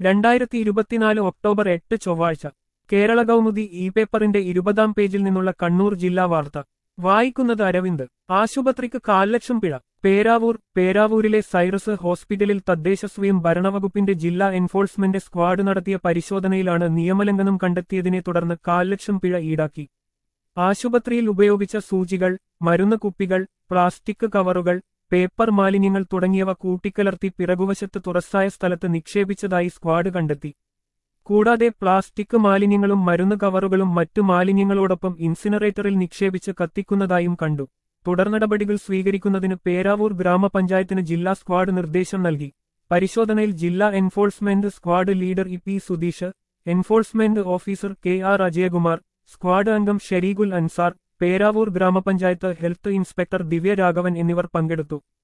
രണ്ടായിരത്തി ഇരുപത്തിനാല് ഒക്ടോബർ എട്ട് ചൊവ്വാഴ്ച കേരള കൗമുദി ഇ പേപ്പറിന്റെ ഇരുപതാം പേജിൽ നിന്നുള്ള കണ്ണൂർ ജില്ലാ വാർത്ത വായിക്കുന്നത് അരവിന്ദ് ആശുപത്രിക്ക് കാൽലക്ഷം പിഴ പേരാവൂർ പേരാവൂരിലെ സൈറസ് ഹോസ്പിറ്റലിൽ തദ്ദേശസ്വയം ഭരണവകുപ്പിന്റെ ജില്ലാ എൻഫോഴ്സ്മെന്റ് സ്ക്വാഡ് നടത്തിയ പരിശോധനയിലാണ് നിയമലംഘനം കണ്ടെത്തിയതിനെ തുടർന്ന് കാൽലക്ഷം പിഴ ഈടാക്കി ആശുപത്രിയിൽ ഉപയോഗിച്ച സൂചികൾ മരുന്ന് കുപ്പികൾ പ്ലാസ്റ്റിക് കവറുകൾ പേപ്പർ മാലിന്യങ്ങൾ തുടങ്ങിയവ കൂട്ടിക്കലർത്തി പിറകുവശത്ത് തുറസായ സ്ഥലത്ത് നിക്ഷേപിച്ചതായി സ്ക്വാഡ് കണ്ടെത്തി കൂടാതെ പ്ലാസ്റ്റിക് മാലിന്യങ്ങളും മരുന്ന് കവറുകളും മറ്റു മാലിന്യങ്ങളോടൊപ്പം ഇൻസിനറേറ്ററിൽ നിക്ഷേപിച്ച് കത്തിക്കുന്നതായും കണ്ടു തുടർ നടപടികൾ സ്വീകരിക്കുന്നതിന് പേരാവൂർ ഗ്രാമപഞ്ചായത്തിന് ജില്ലാ സ്ക്വാഡ് നിർദ്ദേശം നൽകി പരിശോധനയിൽ ജില്ലാ enforcement squad leader E P Sudheesh enforcement officer K R Ajayakumar squad അംഗം ഷരീഖുൽ അൻസാർ പേരാവൂർ ഗ്രാമപഞ്ചായത്ത് ഹെൽത്ത് ഇൻസ്പെക്ടർ ദിവ്യ രാഘവൻ എന്നിവർ പങ്കെടുത്തു